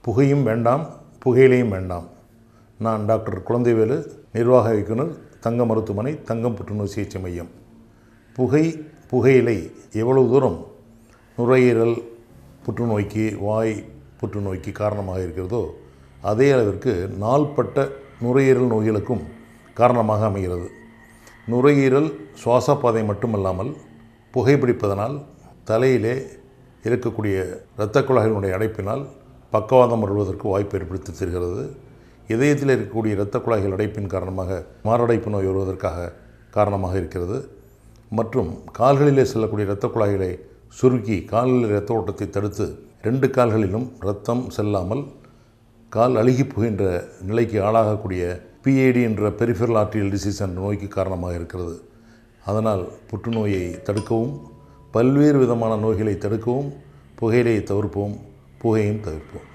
புகையும் வேண்டாம் புகையிலையும் வேண்டாம் நான் டாக்டர் குழந்தைவேலு நிர்வாக இயக்குனர் தங்க மருத்துவமனை தங்கம் புற்றுநோய் சிகிச்சை மையம் புகை புகையிலை எவ்வளவு தூரம் நுரையீரல் புற்றுநோய்க்கு வாய் புற்றுநோய்க்கு காரணமாக இருக்கிறதோ அதே அளவிற்கு நாள்பட்ட நுரையீரல் நோய்களுக்கும் காரணமாக அமைகிறது நுரையீரல் சுவாசப்பாதை மட்டுமல்லாமல் புகைப்பிடிப்பதனால் தலையிலே இருக்கக்கூடிய இரத்த குழாய்களுடைய அடைப்பினால் பக்கவாதம் வருவதற்கு வாய்ப்பு ஏற்படுத்தி தருகிறது இதயத்தில் இருக்கக்கூடிய இரத்த குழாய்கள் அடைப்பின் காரணமாக மாரடைப்பு நோய் வருவதற்காக காரணமாக இருக்கிறது மற்றும் கால்களிலே செல்லக்கூடிய இரத்த குழாய்களை சுருக்கி காலில் இரத்த ஓட்டத்தை தடுத்து ரெண்டு கால்களிலும் இரத்தம் செல்லாமல் கால் அழுகி போகின்ற நிலைக்கு ஆளாகக்கூடிய பிஏடி என்ற பெரிஃபெரல் ஆர்டியல் டிசீஸ் என்ற நோய்க்கு காரணமாக இருக்கிறது அதனால் புற்றுநோயை தடுக்கவும் பல்வேறு விதமான நோய்களை தடுக்கவும் புகையிலையை தவிர்ப்போம் புகையும் தவிர்ப்போம்